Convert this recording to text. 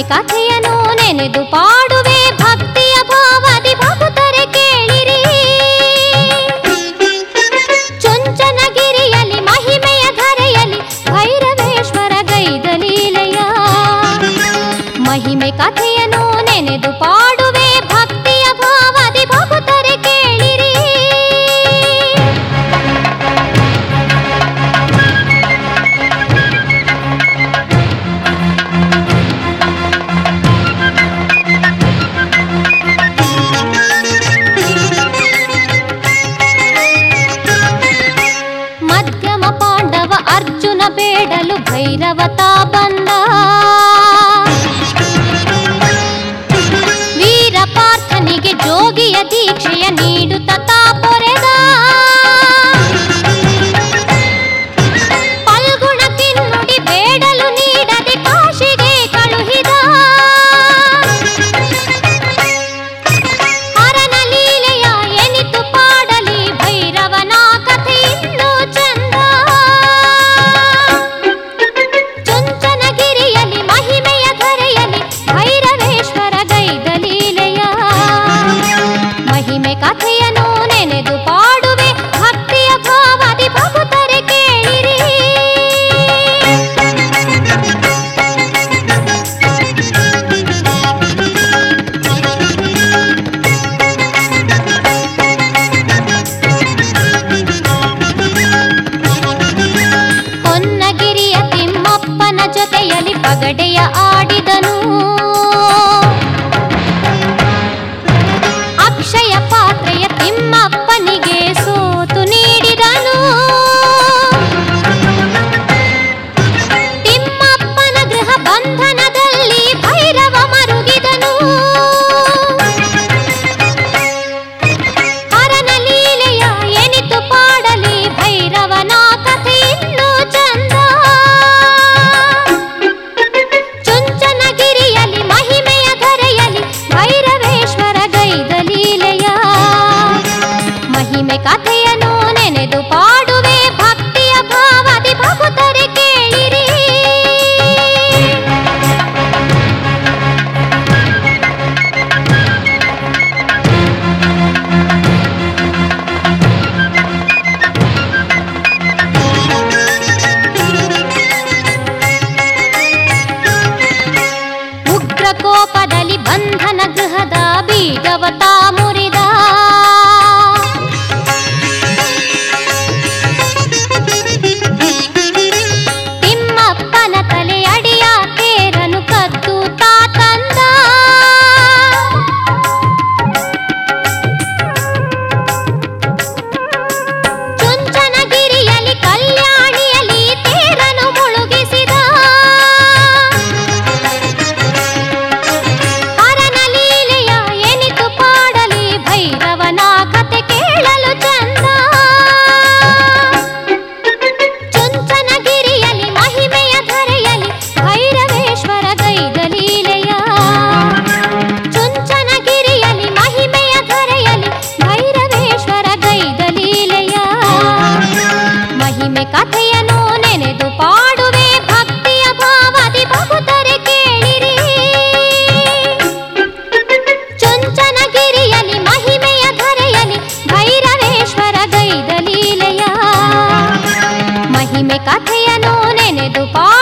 ಕಥೆಯನ್ನು ನೆನೆದು ಪಾಡುವೆ ಭಕ್ತಿಯ ಭಾವದಿ ಭಕ್ತರೆ ಕೇಳಿರಿ ಚುಂಚನಗಿರಿಯಲ್ಲಿ ಮಹಿಮೆಯ ಧರೆಯಲ್ಲಿ ಭೈರವೇಶ್ವರ ಗೈದ ಲೀಲೆಯ ಮಹಿಮೆ ಕಥೆಯನ್ನು ನೆನೆದು ಪಾಡುವೆ ಭಕ್ತಿಯ ಭಾವದಿ ಭಕ್ತರೆ ಕೇಳಿರಿ ಮಧ್ಯಮ ಪಾಂಡವ ಅರ್ಜುನ ಬೇಡಲು ಭೈರವತ ಬಂದ ವೀರ ಪಾರ್ಥನಿಗೆ ಜೋಗಿಯ ದೀಕ್ಷೆಯ ನೀಡುತ್ತ ತಾ ಪೊರೆದ ಫಲ್ಗುಣ ಕಿನ್ನುಡಿ ಬೇಡಲು ನೀಡದೆ ಕಾಶಿಗೆ ಕಳುಹಿದ ಹರನ ಲೀಲೆಯ ಎನಿತು ಪಾಡಲಿ ಭೈರವನ ಕಥೆ ಇನ್ನೂ ಚಂದ ಚುಂಚನಗಿರಿಯಲ್ಲಿ ಮಹಿಮೆಯ ಧರೆಯಲ್ಲಿ ಭೈರವೇಶ್ವರ ಗೈದ ಲೀಲೆಯ ಮಹಿಮೆ ಕಥೆಯನ್ನು ನೆನೆದು ಪಾಡುವೆ ಭಕ್ತಿಯ ಭಾವದಿ ಭಕ್ತರೆ ಕೇಳಿರಿ ಹೊನ್ನಗಿರಿಯ ತಿಮ್ಮಪ್ಪನ ಜೊತೆಯಲ್ಲಿ ಪಗಡೆಯ ಆಡಿದನು ಅಕ್ಷಯ ಪಾತ್ರೆಯ ತಿಮ್ಮಪ್ಪನಿಗೆ ಸೋತು ನೀಡಿದನು ತಿಮ್ಮಪ್ಪನ ಗೃಹ ಬಂಧನದಲ್ಲಿ ಭೈರವ ಮರುಗಿದನು ಹರನ ಲೀಲೆಯ ಎನಿತು ಪಾಡಲಿ ಭೈರವನ ಕಥೆ ಇನ್ನೂ ಚಂದ ಚುಂಚನಗಿರಿಯಲ್ಲಿ ಮಹಿಮೆಯ ಧರೆಯಲ್ಲಿ ಭೈರವೇಶ್ವರ ಗೈದ ಲೀಲೆಯ ಮಹಿಮೆ ಕಥೆಯನ್ನು ನೆನೆದು ಪಾಡುವೆ ಭಕ್ತಿಯ ಭಾವದಿ ಭಕ್ತರೆ ಕೇಳಿರಿ ಉಗ್ರ ಕೋಪದಲ್ಲಿ ಬಂಧನ ಗೃಹದ ಬೀಗವತ ಮುರಿದ ತಿಮ್ಮಪ್ಪನ ತಲೆ ಅಡಿಯ ತೇರನು ಕದ್ದು ತಾ ತಂದ ಚುಂಚನಗಿರಿಯಲ್ಲಿ ಕಲ್ಯಾಣಿಯಲ್ಲಿ ತೇರನು ಮುಳುಗಿಸಿದ ಹರನ ಲೀಲೆಯ ಎನಿತು ಪಾಡಲಿ ಭೈರವನ ಕತೆ ಕೇಳಲು ಚಂದ ಚುಂಚನಗಿರಿಯಲ್ಲಿ ಮಹಿಮೆಯ ಧರೆಯಲ್ಲಿ ಭೈರವೇಶ್ವರ ಗೈದ ಲೀಲೆಯ ಚುಂಚನಗಿರಿಯಲ್ಲಿ ಮಹಿಮೆಯ ಧರೆಯಲ್ಲಿ ಭೈರವೇಶ್ವರ ಗೈದ ಲೀಲೆಯ ಮಹಿಮೆ ಕಥೆಯನ್ನು ನೆನೆದು ಪಾಡುವೆ ಭಕ್ತಿಯ ಭಾವದಿ ಭಕ್ತರೆ ಕೇಳಿರಿ ಚುಂಚನಗಿರಿಯಲ್ಲಿ ಮಹಿಮೆಯ ಧರೆಯಲ್ಲಿ ಭೈರವೇಶ್ವರ ಗೈದ ಲೀಲೆಯ ಮಹಿಮೆ ಕಥೆಯನ್ನು ನೆನೆದು ಪಾ